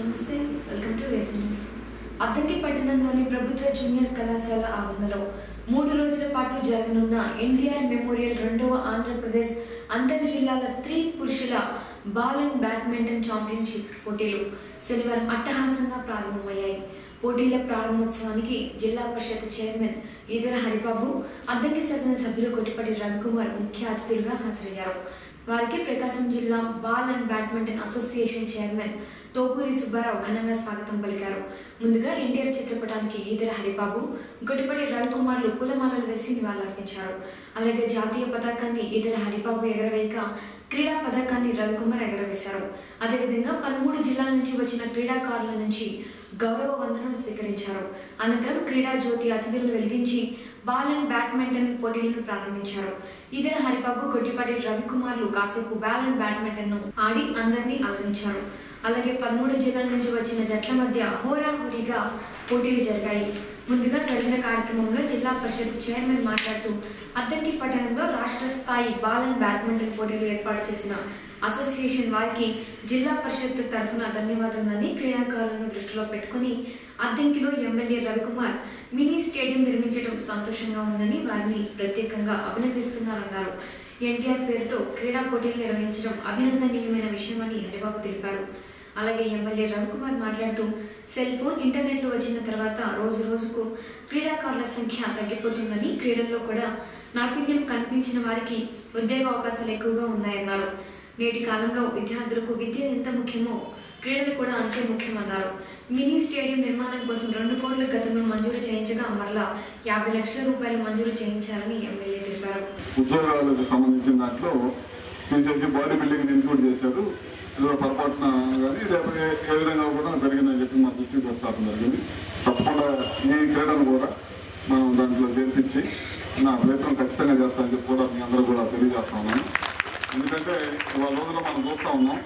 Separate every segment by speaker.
Speaker 1: నమస్తే welcome to వేసీ news Addanki పట్టణంలోని ప్రభుత్వ జూనియర్ కళాశాల ఆవరణలో మూడు రోజుల పాటు జరగనున్న ఎన్టీఆర్ మెమోరియల్ రెండవ ఆంధ్రప్రదేశ్ అంతర్ జిల్లాల స్త్రీ పురుషుల బాల్ అండ్ బ్యాడ్మింటన్ ఛాంపియన్షిప్ పోటీలు శనివారం అట్టహాసంగా ప్రారంభమయ్యాయి పోటీల ప్రారంభోత్సవానికి జిల్లా పరిషత్ చైర్మన్ ఈదర హరిబాబు అద్దంకి శాసనసభ్యులు కొట్టిపటి రవికుమార్ ముఖ్య అతిథులుగా హాజరయ్యారు వారికి ప్రకాశం జిల్లా ball and badminton association chairman Thopuri Subbarao ఘనంగా స్వాగతం పలికారు ముందుగా ఎన్టీఆర్ చిత్రపటానికి ఈదర హరిబాబు గొడిపడి రవికుమార్లు పూలమాలలు వేసి నివాళులర్పించారు అలాగే జాతీయ పతాకాన్ని ఈదర హరిబాబు ఎగరవేయక క్రీడా పతాకాన్ని రవికుమార్ ఎగరవేశారు అదేవిధంగా పదమూడు జిల్లాల నుంచి వచ్చిన క్రీడాకారుల నుంచి గౌరవ వందనం స్వీకరించారు అనంతరం క్రీడా జ్యోతి అతిథులను వెలిగించి బాల్ అండ్ బ్యాడ్మింటన్ పోటీలను ప్రారంభించారు ఇదర హరిబాబు కొట్టిపాటి రవికుమార్లు కాసేపు బాల్ అండ్ బ్యాడ్మింటన్ ను ఆడి అందరినీ అలరించారు అలాగే పదమూడు జిల్లాల నుంచి వచ్చిన జట్ల మధ్య హోరాహోరీగా పోటీలు జరిగాయి ముందుగా జరిగిన కార్యక్రమంలో జిల్లా పరిషత్ చైర్మన్ మాట్లాడుతూ అద్దంకి పట్టణంలో రాష్ట్ర స్థాయి బాల్ అండ్ బ్యాడ్మింటన్ పోటీలు ఏర్పాటు చేసిన అసోసియేషన్ వారికి జిల్లా పరిషత్ తరఫున ధన్యవాదాలని క్రీడాకారులను దృష్టిలో పెట్టుకుని అద్దెంకిలో ఎమ్మెల్యే రవికుమార్ మినీ స్టేడియం నిర్మించడం సంతోషంగా ఉందని వారిని ప్రత్యేకంగా అభినందిస్తున్నారన్నారు ఎన్టీఆర్ పేరుతో క్రీడా పోటీలు నిర్వహించడం అభినందనీయమైన విషయమని హరిబాబు తెలిపారు అలాగే ఎమ్మెల్యే రవికుమార్ మాట్లాడుతూ సెల్ ఫోన్ ఇంటర్నెట్లు వచ్చిన తర్వాత రోజు రోజుకు క్రీడాకారుల సంఖ్య తగ్గిపోతుందని క్రీడల్లో కూడా నాపీన్యం కనిపించిన వారికి ఉద్యోగ అవకాశాలు ఎక్కువగా ఉన్నాయన్నారు నేటి కాలంలో విద్యార్థులకు విద్య ఎంత ముఖ్యమో క్రీడలు కూడా అంతే ముఖ్యమన్నారు మినీ స్టేడియం నిర్మాణం కోసం రెండు కోట్ల గతంలో మంజూరు చేయించగా మరలా యాభై లక్షల రూపాయలు మంజూరు చేయించాలని ఎమ్మెల్యే తెలిపారు
Speaker 2: ఉద్యోగాలకు సంబంధించిన దాంట్లో తీసేసి బాడీ బిల్డింగ్ ఇంక్లూడ్ చేశారు ఏదో పొరపాటున కానీ లేకపోతే ఏ విధంగా కూడా జరిగిందని చెప్పి మా దృష్టికి వస్తాం జరిగింది తప్పకుండా ఈ క్రీడను కూడా మనం దాంట్లో చేర్పించి నా ప్రయత్నం ఖచ్చితంగా చేస్తానని చెప్పి కూడా మీ అందరూ కూడా తెలియజేస్తా ఉన్నాను ఎందుకంటే ఇవాళ రోజుల్లో మనం చూస్తూ ఉన్నాం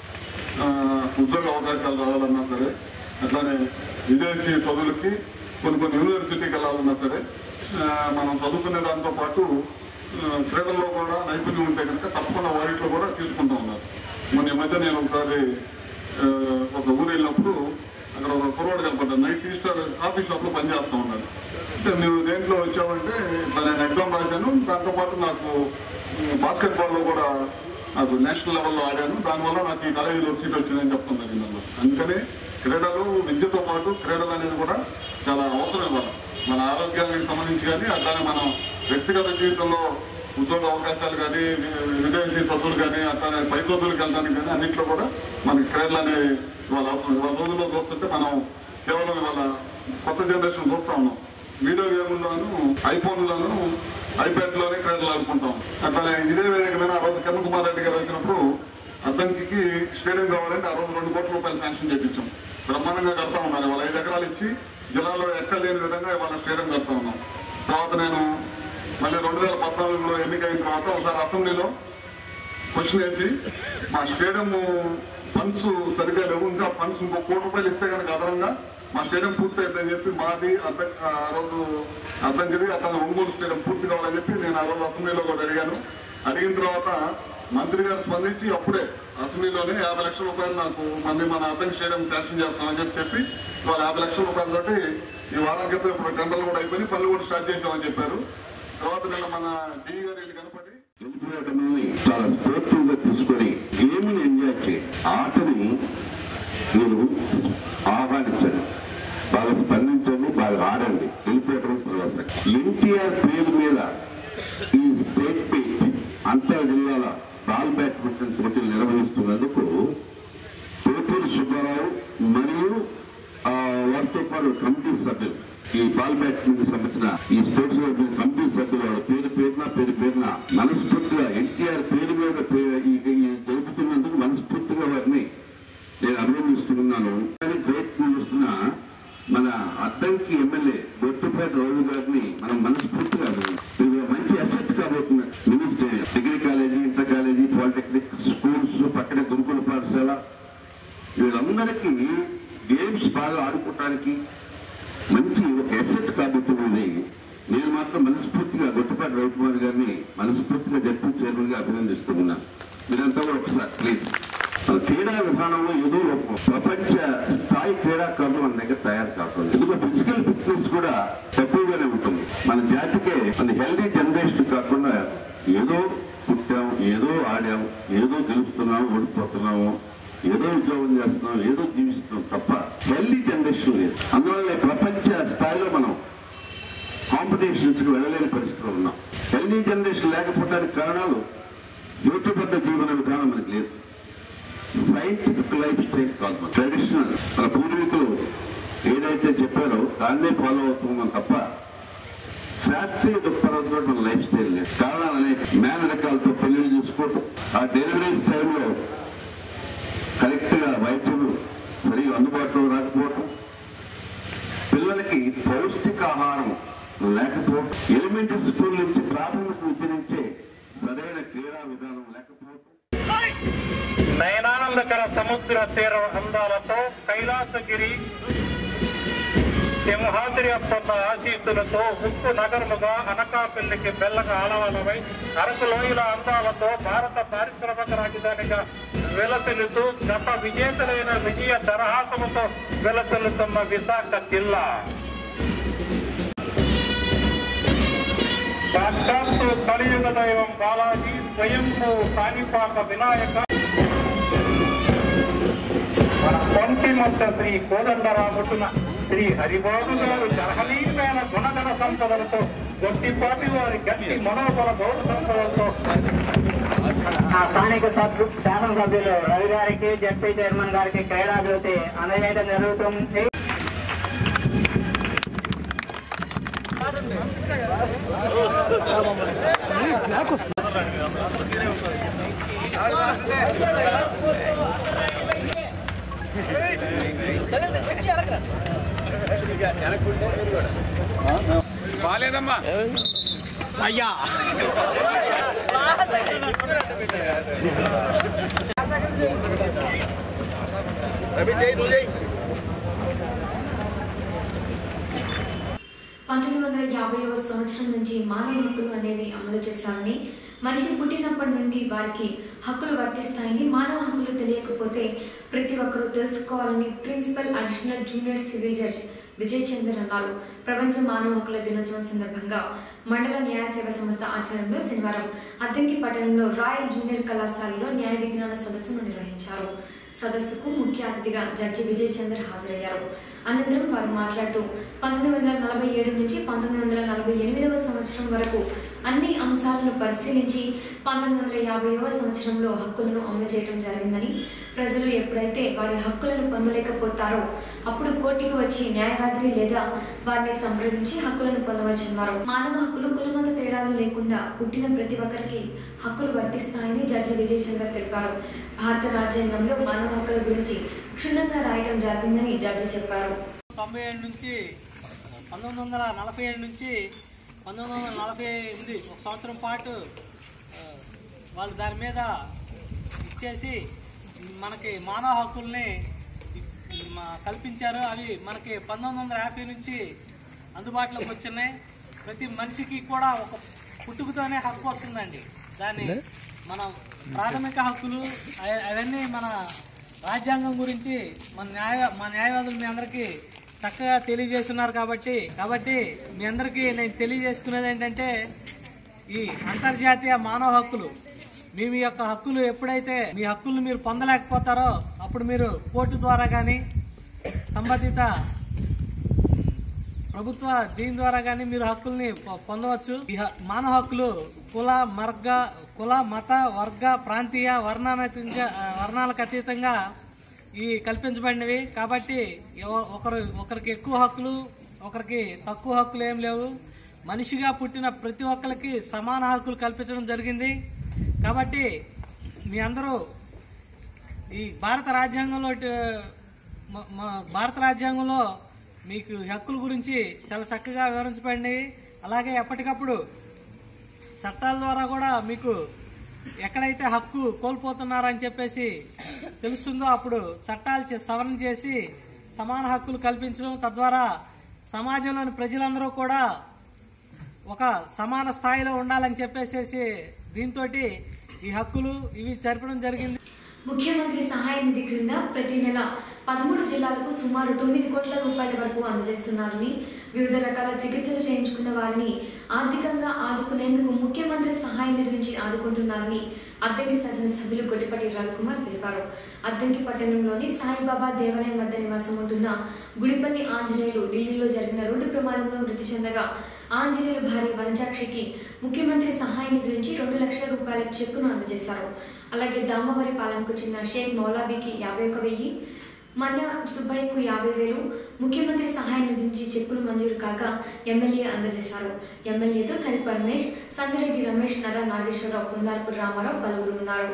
Speaker 2: ఆ, ఉద్యోగ అవకాశాలు రావాలన్నా సరే అట్లానే విదేశీ చదువులకి కొన్ని కొన్ని యూనివర్సిటీకి వెళ్ళాలన్నా సరే ఆ, మనం చదువుకునే దాంతో పాటు ఆ, క్రీడల్లో కూడా నైపుణ్యం ఉంటే కనుక తప్పకుండా వాటిలో కూడా తీసుకుంటూ ఉన్నారు మొన్న ఈ మధ్య నేను ఒకసారి ఆ, ఒక ఊరు వెళ్ళినప్పుడు అక్కడ ఒక కుర్రోడు కనపడ్డాను నైట్ టీ స్టార్ కాఫీ షాప్లో పనిచేస్తూ ఉన్నాడు అంటే నువ్వు దేంట్లో వచ్చావంటే ఇట్లా నేను ఎగ్జామ్ రాశాను దాంతోపాటు నాకు బాస్కెట్ బాల్లో కూడా నాకు నేషనల్ లెవెల్లో ఆడాను దానివల్ల నాకు ఈ కాలేజీలో సీట్ వచ్చిందని చెప్తుంది జరిగింది అందుకని క్రీడలు విద్యతో పాటు క్రీడలు అనేది కూడా చాలా అవసరం ఇవ్వాలి మన ఆరోగ్యానికి సంబంధించి కానీ అట్లానే మనం వ్యక్తిగత జీవితంలో ఉద్యోగ అవకాశాలు కానీ వి- విదేశీ చదువులు కానీ అట్లానే పై చదువులకు వెళ్ళడానికి కానీ అన్నింటిలో కూడా మనకి క్రీడలు అనేవి ఇవాళ అవసరం ఇవాళ రోజుల్లో చూస్తుంటే మనం కేవలం ఇవాళ కొత్త జనరేషన్ చూస్తా ఉన్నాం వీడియో గేమ్లను ఐఫోన్లను ఐప్యాడ్లోనే క్రీడలు ఆడుకుంటాం అట్లానే ఇదే వేదికమైన ఆ రోజు కిరణ్ కుమార్ రెడ్డి గారు వచ్చినప్పుడు అద్దంకి స్టేడియం కావాలంటే ఆ రోజు రెండు కోట్ల రూపాయలు శాంక్షన్ చేయించాం బ్రహ్మాండంగా కడతా ఉన్నారు ఇవాళ ఐదు ఎకరాలు ఇచ్చి జిల్లాలో ఎక్కడ లేని విధంగా ఇవాళ స్టేడియం కడతా ఉన్నాం తర్వాత నేను మళ్ళీ రెండు వేల పద్నాలుగులో ఎన్నికైన తర్వాత ఒకసారి అసెంబ్లీలో క్వశ్చన్ వేసి మా స్టేడియం ఫండ్స్ సరిగా లేవు ఇంకా ఫండ్స్ ఇంకో కోటి రూపాయలు ఇస్తే కనుక అదనంగా మా స్టేడియం పూర్తి అవుతుందని చెప్పి మాది అర్థం ఆ రోజు అర్థంకిది అతను ఒంగోలు స్టేడియం పూర్తి కావాలని చెప్పి నేను ఆ రోజు అసెంబ్లీలో కూడా అడిగాను అడిగిన తర్వాత మంత్రి గారు స్పందించి అప్పుడే అసెంబ్లీలోనే యాభై లక్షల రూపాయలు నాకు మళ్ళీ మన అర్థం స్టేడియం శాంక్షన్ చేస్తామని చెప్పి చెప్పి ఇవాళ యాభై లక్షల రూపాయలతోటి ఈ వారం క్రితం ఇప్పుడు టెండర్లు కూడా అయిపోయి పనులు కూడా స్టార్ట్ చేసామని చెప్పారు తర్వాత నిన్న మన డి గారు వీళ్ళు కనపడి
Speaker 3: గెలిపేయటమే చాలా స్పోర్టివ్ గా తీసుకొని గేమ్ ని ఎంజాయ్ చేయి ఆటని నేను ఆహ్వానించండి బాగా స్పందించండి బాగా ఆడండి గెలిపేయటం తర్వాత ఎన్టీఆర్ పేరు మీద ఈ స్టేట్ పీట్ అంతర్ జిల్లాల బాల్ బ్యాడ్మింటన్ పోటీలు నిర్వహిస్తున్నందుకు పేపూరి సుబ్బారావు మరియు ఆ, వారితో పాటు కమిటీ సభ్యులు ఈ బాల్ బ్యాడ్మింటన్ సంబంధించిన ఈ స్పోర్ట్స్ కమిటీ సభ్యులు వాళ్ళ పేరు పేరున పేరు పేరున మనస్ఫూర్తిగా ఎన్టీఆర్ పేరు మీద పే- ఈ ఈ జరుపుతున్నందుకు మనస్ఫూర్తిగా వారిని నేను అభినందిస్తున్నాను కానీ ప్రయత్నం చేస్తున్న మన అద్దంకి ఎమ్మెల్యే బొట్టుపేట రావు గారిని మనం మనస్ఫూర్తిగా అభినందిస్తున్నాం. ఇది ఒక మంచి అసెట్ కాబోతున్నారు minister degree college inter college polytechnic schools పక్కనే గురుకుల పాఠశాల వీళ్ళందరికీ గేమ్స్ బాగా ఆడుకోవటానికి మంచి ఒక ఎసెట్ కాబోతున్నది నేను మాత్రం మనస్ఫూర్తిగా గొట్టుపాటి రవికుమార్ గారిని మనస్ఫూర్తిగా జడ్పీ చైర్మన్ గా అభినందిస్తున్నాను మీరంతా కూడా ఒకసారి ప్లీజ్ మన క్రీడా విధానంలో ఏదో ఒక ప్రపంచ స్థాయి క్రీడాకారులు మన దగ్గర తయారు కాకుండా ఎందుకు ఫిజికల్ ఫిట్నెస్ కూడా తక్కువగానే ఉంటుంది మన జాతికే మన హెల్దీ జనరేషన్ కాకుండా ఏదో పుట్టాం ఏదో ఆడాం ఏదో గెలుస్తున్నాం ఓడిపోతున్నాము ఏదో ఉద్యోగం చేస్తున్నాం ఏదో జీవిస్తున్నాం తప్ప హెల్దీ జనరేషన్ లేదు అందువల్ల ప్రపంచ స్థాయిలో మనం కాంపిటీషన్స్ కి వెళ్ళలేని పరిస్థితిలో ఉన్నాం హెల్దీ జనరేషన్ లేకపోవడానికి కారణాలు యూట్యూబ్ జీవన విధానం మనకి లేదు సైంటిఫిక్ లైఫ్ స్టైల్ కాదు మన ట్రెడిషనల్ మన పూర్వీకులు ఏదైతే చెప్పారో దాన్నే ఫాలో అవుతున్నాం తప్ప శాస్త్రీయ దృక్పథంతో మన లైఫ్ స్టైల్ లేదు కారణాలు అనేక మేనరకాలతో పెళ్లి చేసుకోవటం ఆ డెలివరీస్ టైంలో కరెక్ట్ గా వైద్యులు సరిగా అందుబాటులో రాకపోవటం పిల్లలకి పౌష్టికాహారం లేకపోవటం ఎలిమెంటరీ స్కూల్ నుంచి ప్రాథమిక విద్య నుంచే సరైన క్రీడా విధానం లేకపోవటం
Speaker 4: నయనానందకర సముద్ర తీర అందాలతో కైలాసగిరి సింహాద్రి అప్పన్న ఆశీస్సులతో ఉప్పు నగరముగా అనకాపల్లికి బెల్లగా ఆలవలమై అరకు లోయల అందాలతో భారత పారిశ్రామిక రాజధానిగా వెలసిల్లుతూ గత విజేతలైన విజయ దరహాసముతో వెలసిల్లుతున్న విశాఖ జిల్లా సాక్షాత్తు కలియుగ దైవం బాలాజీ స్వయంభూ కాణిపాక వినాయక మన కొంటి మొత్త శ్రీ కోదండరాముటున శ్రీ హరిబాబు గారు జర్హలీమైన గుణగణ సంపదలతో గొట్టిపాటి వారి గట్టి మనోబల గౌరవ సంపదలతో
Speaker 5: ఆ స్థానిక సభ్యు శాసనసభ్యులు రవి గారికి జడ్పీ చైర్మన్ గారికి క్రీడా జ్యోతి అందజేయడం జరుగుతుంది
Speaker 1: పంతొమ్మిది వందల యాభైవ సంవత్సరం నుంచి మానవ హక్కులు అనేవి అమలు చేశారని మనిషి పుట్టినప్పటి నుండి వారికి హక్కులు వర్తిస్తాయని మానవ హక్కులు తెలియకపోతే ప్రతి ఒక్కరూ తెలుసుకోవాలని principal additional junior civil judge Vijay Chander అన్నారు ప్రపంచ మానవ హక్కుల దినోత్సవం సందర్భంగా మండల న్యాయ సేవ సంస్థ ఆధ్వర్యంలో శనివారం అద్దంకి పట్టణంలో రాయల్ జూనియర్ కళాశాలలో న్యాయ విజ్ఞాన సదస్సును నిర్వహించారు సదస్సుకు ముఖ్య అతిథిగా జడ్జి విజయ్ చందర్ హాజరయ్యారు అనంతరం వారు మాట్లాడుతూ పంతొమ్మిది వందల నలభై ఏడు నుంచి పంతొమ్మిది వందల నలభై ఎనిమిదవ సంవత్సరం వరకు అన్ని అంశాలను పరిశీలించి పంతొమ్మిది వందల యాభైవ సంవత్సరంలో హక్కులను అమలు చేయడం జరిగిందని ప్రజలు ఎప్పుడైతే వారి హక్కులను పొందలేకపోతారో అప్పుడు కోర్టుకు వచ్చి న్యాయవాదిని లేదా వారిని సంప్రదించి హక్కులను పొందవచ్చన్నారు మానవ హక్కులు కులమత తేడాలు లేకుండా పుట్టిన ప్రతి ఒక్కరికి హక్కులు వర్తిస్తాయని జడ్జి విజయ్ చంద్ర తెలిపారు భారత రాజ్యాంగంలో మానవ హక్కుల గురించి క్షుణ్ణంగా రాయటం జరిగిందని జడ్జి చెప్పారు
Speaker 6: తొంభై ఏడు నుంచి పంతొమ్మిది వందల నలభై ఏడు నుంచి పంతొమ్మిది వందల నలభై ఎనిమిది ఒక సంవత్సరం పాటు ఆ, వాళ్ళు దాని మీద ఇచ్చేసి మనకి మానవ హక్కుల్ని ఇచ్- మా- కల్పించారు అవి మనకి పంతొమ్మిది వందల యాభై నుంచి అందుబాటులోకి వచ్చినాయి ప్రతి మనిషికి కూడా ఒక పుట్టుకతోనే హక్కు వస్తుందండి దాన్ని మన ప్రాథమిక హక్కులు అవ- అవన్నీ మన రాజ్యాంగం గురించి మన న్యాయ మా న్యాయవాదులు మీ అందరికీ చక్కగా తెలియజేస్తున్నారు కాబట్టి కాబట్టి మీ అందరికీ నేను తెలియజేసుకునేది ఏంటంటే ఈ అంతర్జాతీయ మానవ హక్కులు మీ మీ యొక్క హక్కులు ఎప్పుడైతే మీ హక్కులు మీరు పొందలేకపోతారో అప్పుడు మీరు కోర్టు ద్వారా కానీ సంబంధిత ప్రభుత్వ దీని ద్వారా కానీ మీరు హక్కుల్ని పొ- పొందవచ్చు ఈ హ- మానవ హక్కులు కుల మార్గ కుల మత వర్గ ప్రాంతీయ వర్ణానతీతంగా ఆ, వర్ణాలకు అతీతంగా ఈ కల్పించబడినవి కాబట్టి ఎవ- ఒకరు ఒకరికి ఎక్కువ హక్కులు ఒకరికి తక్కువ హక్కులు ఏం లేవు మనిషిగా పుట్టిన ప్రతి ఒక్కరికి సమాన హక్కులు కల్పించడం జరిగింది కాబట్టి మీ అందరూ ఈ భారత రాజ్యాంగంలో ట- మ- మ- భారత రాజ్యాంగంలో మీకు ఈ హక్కుల గురించి చాలా చక్కగా వివరించబడింది అలాగే ఎప్పటికప్పుడు చట్టాల ద్వారా కూడా మీకు ఎక్కడైతే హక్కు కోల్పోతున్నారని చెప్పేసి తెలుస్తుందో అప్పుడు చట్టాలు చే- సవరణ చేసి సమాన హక్కులు కల్పించడం తద్వారా సమాజంలోని ప్రజలందరూ కూడా ఒక సమాన స్థాయిలో ఉండాలని చెప్పేసి దీంతో ఈ హక్కులు ఇవి జరపడం జరిగింది
Speaker 1: ముఖ్యమంత్రి సహాయ నిధి క్రింద ప్రతి నెల పదమూడు జిల్లాలకు సుమారు తొమ్మిది కోట్ల రూపాయల వరకు అందజేస్తున్నారని వివిధ రకాల చికిత్సలు చేయించుకున్న వారిని ఆర్థికంగా ఆదుకునేందుకు ముఖ్యమంత్రి సహాయ నిధి నుంచి ఆదుకుంటున్నారని అద్దంకి శాసనసభ్యులు గొట్టిపట్టి రవికుమార్ తెలిపారు అద్దంకి పట్టణంలోని సాయిబాబా దేవాలయం వద్ద నివాసం ఉంటున్న గుడిపల్లి ఆంజనేయులు ఢిల్లీలో జరిగిన రోడ్డు ప్రమాదంలో మృతి చెందగా ఆంజనేయుల భార్య వనజాక్షికి ముఖ్యమంత్రి సహాయ నిధి నుంచి రెండు లక్షల రూపాయల చెక్కును అందజేశారు అలాగే దామవరి పాలెంకు చెందిన షేక్ మౌలాబీకి యాభై ఒక వెయ్యి మన్న సుబ్బయ్యకు యాభై వేలు ముఖ్యమంత్రి సహాయ నిధి నుంచి చెక్కులు మంజూరు కాగా ఎమ్మెల్యే అందజేశారు ఎమ్మెల్యేతో కరి పరమేష్ సంగారెడ్డి రమేష్ నర నాగేశ్వరరావు కుందార్పు రామారావు పలువురు ఉన్నారు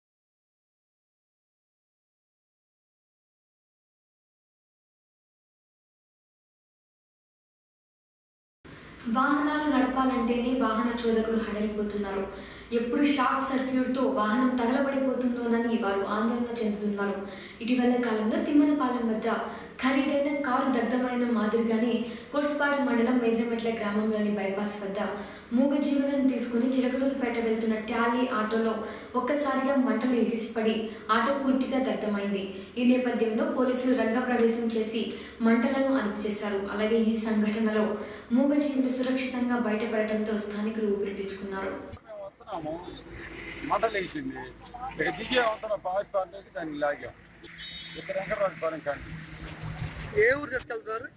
Speaker 1: వాహనాలు నడపాలంటేనే వాహన చోదకులు హడలిపోతున్నారు ఎప్పుడు షార్ట్ సర్క్యూట్తో వాహనం తగలబడిపోతుందోనని వారు ఆందోళన చెందుతున్నారు ఇటీవల కాలంలో తిమ్మనపాలెం వద్ద ఖరీదైన కారు దగ్ధమైన మాదిరిగానే కొర్స్పాడు మండలం మేద్రమెట్ల గ్రామంలోని బైపాస్ వద్ద మూగజీవులను తీసుకుని చిలకలూరుపేట వెళ్తున్న ట్యాలీ ఆటోలో ఒక్కసారిగా మంటలు ఎగిసిపడి ఆటో పూర్తిగా దగ్ధమైంది ఈ నేపథ్యంలో పోలీసులు రంగప్రవేశం చేసి మంటలను అదుపు చేశారు అలాగే ఈ సంఘటనలో మూగజీవులు సురక్షితంగా బయటపడటంతో స్థానికులు ఊపిరి పీల్చుకున్నారు
Speaker 7: మేము వస్తున్నాము మంటలేసింది ఇక దిగే అవతల పాస్ పార్టీకి దాన్ని లాగాం ఇక్కడ వెంకటరాజుపాలెం కానీ
Speaker 8: ఏ ఊరు తీసుకెళ్తారు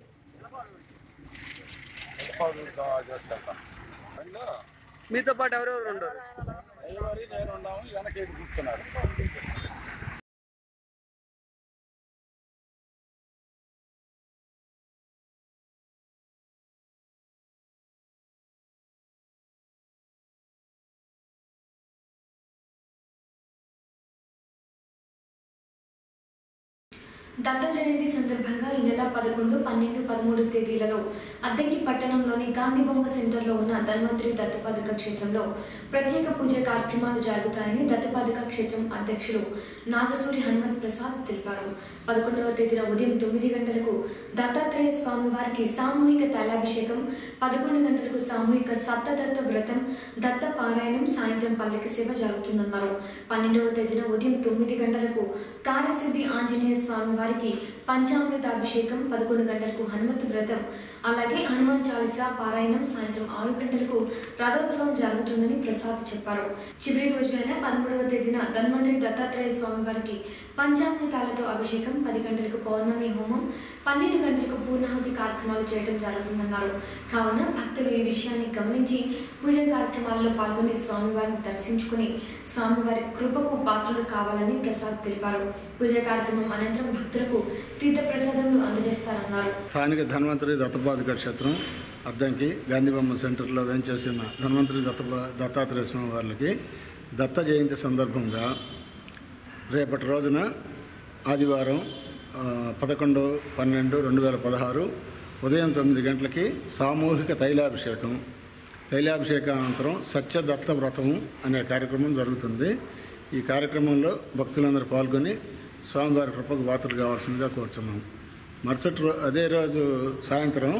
Speaker 7: చేసుకెళ్తాం అందులో
Speaker 8: మీతో పాటు ఎవరెవరు ఉండరు
Speaker 7: ఎవరి నేను ఉన్నాము వెనక కూర్చున్నారు
Speaker 1: దత్త జయంతి సందర్భంగా ఈ నెల పదకొండు పన్నెండు పదమూడు తేదీలలో అద్దెకి పట్టణంలోని గాంధీ బొమ్మ సెంటర్లో ఉన్న ధన్వంతరి దత్తపాదుక క్షేత్రంలో ప్రత్యేక పూజ కార్యక్రమాలు జరుగుతాయని దత్తపాదుక క్షేత్రం అధ్యక్షులు నాగసూరి హనుమంత్ ప్రసాద్ తెలిపారు పదకొండవ తేదీన ఉదయం తొమ్మిది గంటలకు దత్తాత్రేయ స్వామి వారికి సామూహిక తైలాభిషేకం పదకొండు గంటలకు సామూహిక సప్తదత్త వ్రతం దత్త పారాయణం సాయంత్రం పల్లకి సేవ జరుగుతుందన్నారు పన్నెండవ తేదీన ఉదయం తొమ్మిది గంటలకు కార్యసిద్ధి ఆంజనేయ స్వామి వారికి పంచామృతాభిషేకం పదకొండు గంటలకు హనుమత్ వ్రతం అలాగే హనుమాన్ చాలీసా పారాయణం సాయంత్రం ఆరు గంటలకు రథోత్సవం జరుగుతుందని ప్రసాద్ చెప్పారు చివరి రోజైన పదమూడవ తేదీన ధన్వంతరి దత్తాత్రేయ స్వామి వారికి పంచామృతాలతో అభిషేకం పది గంటలకు పౌర్ణమి హోమం పన్నెండు గంటలకు పూర్ణాహుతి కార్యక్రమాలు చేయడం జరుగుతుందన్నారు కావున భక్తులు ఈ విషయాన్ని గమనించి పూజ కార్యక్రమాల్లో పాల్గొని స్వామివారిని దర్శించుకుని స్వామివారి కృపకు పాత్రలు కావాలని ప్రసాద్ తెలిపారు పూజ కార్యక్రమం అనంతరం భక్తులకు తీర్థప్రసాదములు అందజేస్తారన్నారు
Speaker 8: స్థానిక ధన్వంతరి దత్తపాదుక క్షేత్రం అద్దంకి గాంధీబొమ్మ సెంటర్లో వేంచేసిన ధన్వంతరి దత్త దత్తాత్రేయ స్వామి వారికి దత్త జయంతి సందర్భంగా రేపటి రోజున ఆదివారం ఆ, పదకొండు పన్నెండు రెండు వేల పదహారు ఉదయం తొమ్మిది గంటలకి సామూహిక తైలాభిషేకం తైలాభిషేకం అనంతరం సత్యదత్త వ్రతము అనే కార్యక్రమం జరుగుతుంది ఈ కార్యక్రమంలో భక్తులందరూ పాల్గొని స్వామివారి కృపకు పాత్రలు కావాల్సిందిగా కోరుతున్నాం మరుసటి రో అదే రోజు సాయంత్రం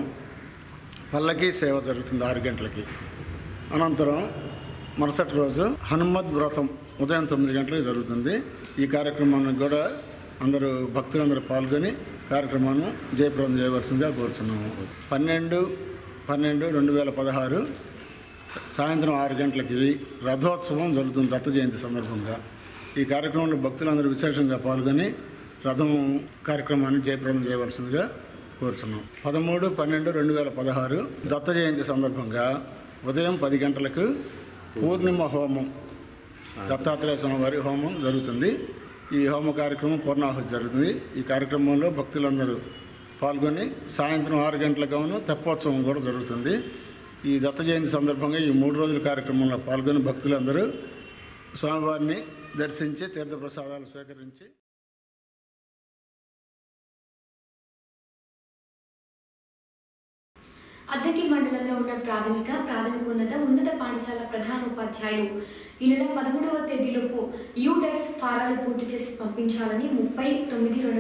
Speaker 8: పల్లకీ సేవ జరుగుతుంది ఆరు గంటలకి అనంతరం మరుసటి రోజు హనుమద్ వ్రతం ఉదయం తొమ్మిది గంటలకు జరుగుతుంది ఈ కార్యక్రమానికి కూడా అందరూ భక్తులందరూ పాల్గొని కార్యక్రమాన్ని జయప్రదం చేయవలసిందిగా కోరుతున్నాము పన్నెండు పన్నెండు రెండు వేల పదహారు సాయంత్రం ఆరు గంటలకి రథోత్సవం జరుగుతుంది దత్త జయంతి సందర్భంగా ఈ కార్యక్రమంలో భక్తులందరూ విశేషంగా పాల్గొని రథం కార్యక్రమాన్ని జయప్రదం చేయవలసిందిగా కోరుతున్నాం పదమూడు పన్నెండు రెండు వేల పదహారు దత్త జయంతి సందర్భంగా ఉదయం పది గంటలకు పూర్ణిమ హోమం దత్తాత్రేయ స్వామి వారి హోమం జరుగుతుంది ఈ హోమ కార్యక్రమం పూర్ణాహుతి జరుగుతుంది ఈ కార్యక్రమంలో భక్తులందరూ పాల్గొని సాయంత్రం ఆరు గంటలకును తెప్పోత్సవం కూడా జరుగుతుంది ఈ దత్త జయంతి సందర్భంగా ఈ మూడు రోజుల కార్యక్రమంలో పాల్గొని భక్తులందరూ స్వామివారిని దర్శించి తీర్థప్రసాదాలు స్వీకరించి
Speaker 1: అద్దకి మండలంలో ఉన్న ప్రాథమిక ప్రాథమికోన్నత ఉన్నత పాఠశాల ప్రధాన ఉపాధ్యాయులు ఈ నెల పదమూడవ తేదీలోపు యూడైస్ ఫారాలు పూర్తి చేసి పంపించాలని ముప్పై తొమ్మిది రెండు వేల పదహారు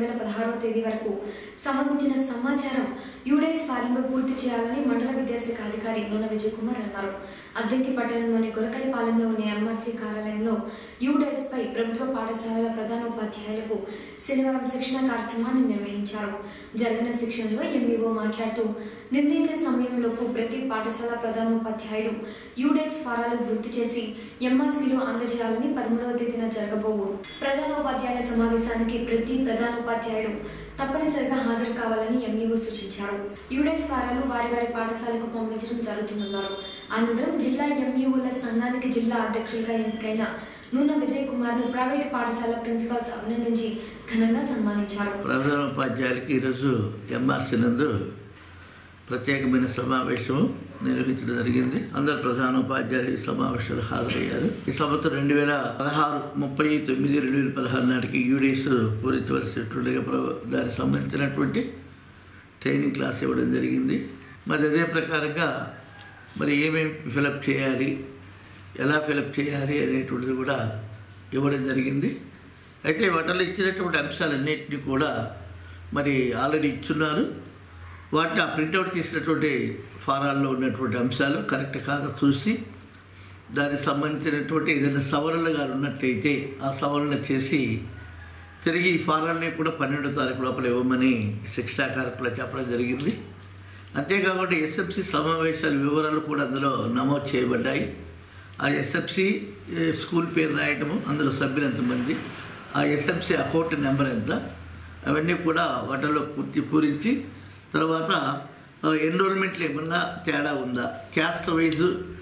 Speaker 1: పదవ తేదీ వరకు సంబంధించిన సమాచారం యూడైస్ ఫారంలో పూర్తి చేయాలని మండల విద్యాశాఖ అధికారి నూన విజయ్ కుమార్ అన్నారు అద్దంకి పట్టణంలోని గొరకైపాలెంలో ఉన్న ఎంఆర్సీ కార్యాలయంలో యూడైస్ పై ప్రభుత్వ పాఠశాలల ప్రధానోపాధ్యాయులకు శనివారం శిక్షణ కార్యక్రమాన్ని నిర్వహించారు జరిగిన శిక్షణలో ఎంఈఓ మాట్లాడుతూ నిర్ణీత సమయంలోపు ప్రతి పాఠశాల ప్రధానోపాధ్యాయుడు యూడైస్ ఫారాలు వృద్ధి చేసి ఎంఆర్సీలో అందజేయాలని పదమూడవ తేదీన జరగబోవు ప్రధానోపాధ్యాయుల సమావేశానికి ప్రతి ప్రధానోపాధ్యాయుడు తప్పనిసరిగా హాజరు కావాలని ఎంఈఓ సూచించారు యూడైస్ ఫారాలు వారి వారి పాఠశాలకు పంపించడం జరుగుతుందన్నారు అనంతరం జిల్లా ఎంఈఓల సంఘానికి జిల్లా అధ్యక్షులుగా ఎంపికైన నూనె విజయ్ కుమార్ ను ప్రైవేట్ పాఠశాల ప్రిన్సిపాల్స్ అభినందించి ఘనంగా సన్మానించారు
Speaker 9: ప్రధానోపాధ్యాయులకి ఈరోజు ఎంఆర్సీ నందు ప్రత్యేకమైన సమావేశం నిర్వహించడం జరిగింది అందరు ప్రధానోపాధ్యాయులు ఈ సమావేశాలు హాజరయ్యారు ఈ సంవత్సరం రెండు వేల పదహారు ముప్పై తొమ్మిది రెండు వేల పదహారు నాటికి యూడీస్ పూరించవలసినటువంటి ప్ర- దానికి సంబంధించినటువంటి ట్రైనింగ్ క్లాస్ ఇవ్వడం జరిగింది మరి అదే ప్రకారంగా మరి ఏమేమి ఫిలప్ చేయాలి ఎలా ఫిలప్ చేయాలి అనేటువంటిది కూడా ఇవ్వడం జరిగింది అయితే వాటిలో ఇచ్చినటువంటి అంశాలన్నింటినీ కూడా మరి ఆల్రెడీ ఇచ్చున్నారు వాటిని ఆ ప్రింట్అవుట్ చేసినటువంటి ఫారాల్లో ఉన్నటువంటి అంశాలు కరెక్ట్ కాదో చూసి దానికి సంబంధించినటువంటి ఏదైనా సవరణలుగా ఉన్నట్టయితే ఆ సవరణ చేసి తిరిగి ఈ ఫారాన్ని కూడా పన్నెండో తారీఖు లోపల ఇవ్వమని శిక్షణా కార్యక్రమంలో చెప్పడం జరిగింది అంతేకాకుండా ఎస్ఎఫ్సి సమావేశాల వివరాలు కూడా అందులో నమోదు చేయబడ్డాయి ఆ ఎస్ఎఫ్సి స్కూల్ పేరు రాయటము అందులో సభ్యులు ఎంతమంది ఆ ఎస్ఎఫ్సి అకౌంట్ నెంబర్ ఎంత అవన్నీ కూడా వాటిలో పూర్తి పూరించి తర్వాత ఎన్రోల్మెంట్లో ఏమన్నా తేడా ఉందా క్యాస్ట్ వైజ్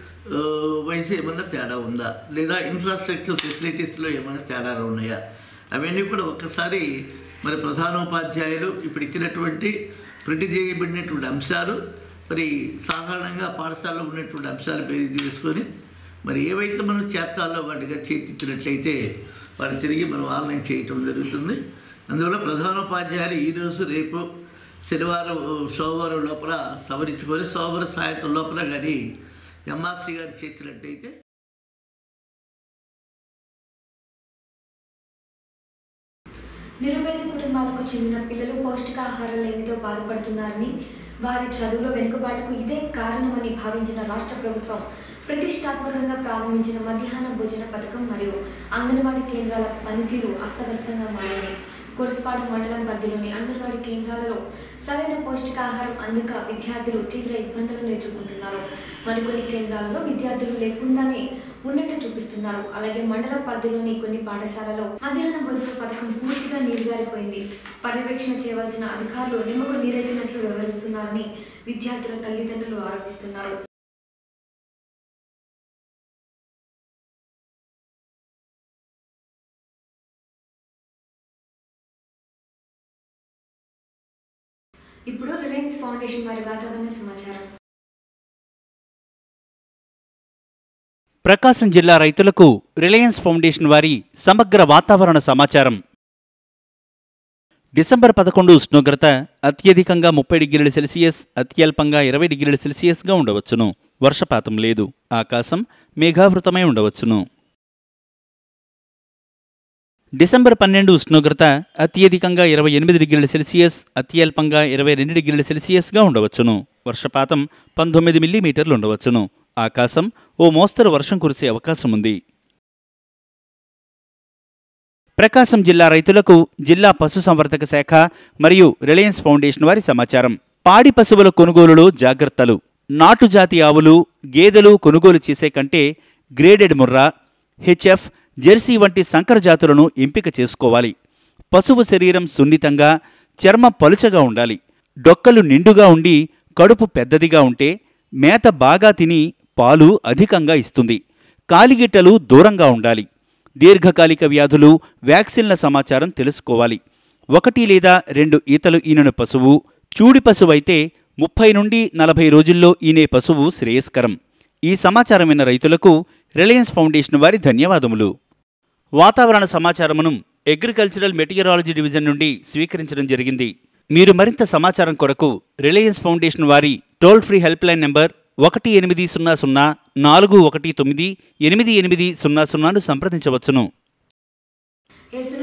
Speaker 9: వైజ్ ఏమన్నా తేడా ఉందా లేదా ఇన్ఫ్రాస్ట్రక్చర్ ఫెసిలిటీస్లో ఏమైనా తేడాలు ఉన్నాయా అవన్నీ కూడా ఒక్కసారి మరి ప్రధానోపాధ్యాయులు ఇప్పుడు ఇచ్చినటువంటి ప్రింట్ చేయబడినటువంటి అంశాలు మరి సాధారణంగా పాఠశాలలో ఉన్నటువంటి అంశాలు పేరు చేసుకొని మరి ఏవైతే మనం చేస్తాలో వాటిగా చేర్చిచ్చినట్లయితే వాటి తిరిగి మనం ఆన్లైన్ చేయటం జరుగుతుంది అందువల్ల ప్రధానోపాధ్యాయులు ఈరోజు రేపు శనివారం సోమవారం లోపల సవరించుకొని సోమవారం సాయంత్రం లోపల కానీ ఎంఆర్సీ గారు చేర్చినట్టయితే
Speaker 1: నిరుపేద కుటుంబాలకు చెందిన పిల్లలు పౌష్టికాహార లేమితో బాధపడుతున్నారని వారి చదువులో వెనుకబాటుకు ఇదే కారణమని భావించిన రాష్ట్ర ప్రభుత్వం ప్రతిష్టాత్మకంగా ప్రారంభించిన మధ్యాహ్న భోజన పథకం మరియు అంగన్వాడీ కేంద్రాల పనితీరు అస్తవ్యస్తంగా మారింది కుర్సుపాడు మండలం పరిధిలోని అంగన్వాడీ కేంద్రాలలో సరైన పౌష్టికాహారం అందక విద్యార్థులు తీవ్ర ఇబ్బందులను ఎదుర్కొంటున్నారు మరికొన్ని కేంద్రాలలో విద్యార్థులు లేకుండానే ఉన్నట్టు చూపిస్తున్నారు అలాగే మండల పరిధిలోని కొన్ని పాఠశాలలో మధ్యాహ్న భోజన పథకం పూర్తిగా నీరుగారిపోయింది పర్యవేక్షణ చేయవలసిన అధికారులు నిమ్మకు నీరెత్తినట్లు వ్యవహరిస్తున్నారని విద్యార్థుల తల్లిదండ్రులు ఆరోపిస్తున్నారు ఇప్పుడు రిలయన్స్ ఫౌండేషన్ వారి వాతావరణ సమాచారం
Speaker 10: ప్రకాశం జిల్లా రైతులకు రిలయన్స్ ఫౌండేషన్ వారి సమగ్ర వాతావరణ సమాచారం డిసెంబర్ పదకొండు ఉష్ణోగ్రత అత్యధికంగా ముప్పై డిగ్రీల సెల్సియస్ అత్యల్పంగా ఇరవై డిగ్రీల సెల్సియస్గా ఉండవచ్చును వర్షపాతం లేదు ఆకాశం మేఘావృతమై ఉండవచ్చును డిసెంబర్ పన్నెండు ఉష్ణోగ్రత అత్యధికంగా ఇరవై ఎనిమిది డిగ్రీల సెల్సియస్ అత్యల్పంగా ఇరవై రెండు డిగ్రీల సెల్సియస్గా ఉండవచ్చును వర్షపాతం పంతొమ్మిది మిల్లీమీటర్లు ఉండవచ్చును ఆకాశం ఓ మోస్తరు వర్షం కురిసే అవకాశం ఉంది ప్రకాశం జిల్లా రైతులకు జిల్లా పశుసంవర్ధక శాఖ మరియు రిలయన్స్ ఫౌండేషన్ వారి సమాచారం పాడి పశువుల కొనుగోలులో జాగ్రత్తలు నాటు జాతి ఆవులు గేదెలు కొనుగోలు చేసే కంటే గ్రేడెడ్ ముర్రా హెచ్ఎఫ్ జెర్సీ వంటి సంకర జాతులను ఎంపిక చేసుకోవాలి పశువు శరీరం సున్నితంగా చర్మం పలుచగా ఉండాలి డొక్కలు నిండుగా ఉండి కడుపు పెద్దదిగా ఉంటే మేత బాగా తిని పాలు అధికంగా ఇస్తుంది కాలిగిట్టలు దూరంగా ఉండాలి దీర్ఘకాలిక వ్యాధులు వ్యాక్సిన్ల సమాచారం తెలుసుకోవాలి ఒకటి లేదా రెండు ఈతలు ఈనను పశువు చూడి పశువు అయితే ముప్పై నుండి నలభై రోజుల్లో ఈనే పశువు శ్రేయస్కరం ఈ సమాచారం విన్న రైతులకు రిలయన్స్ ఫౌండేషన్ వారి ధన్యవాదములు వాతావరణ సమాచారమును అగ్రికల్చరల్ మెటీరియలాజీ డివిజన్ నుండి స్వీకరించడం జరిగింది మీరు మరింత సమాచారం కొరకు రిలయన్స్ ఫౌండేషన్ వారి toll free help line number ఒకటి ఎనిమిది సున్నా సున్నా నాలుగు ఒకటి తొమ్మిది ఎనిమిది ఎనిమిది సున్నా సున్నాను సంప్రదించవచ్చును
Speaker 1: ఎస్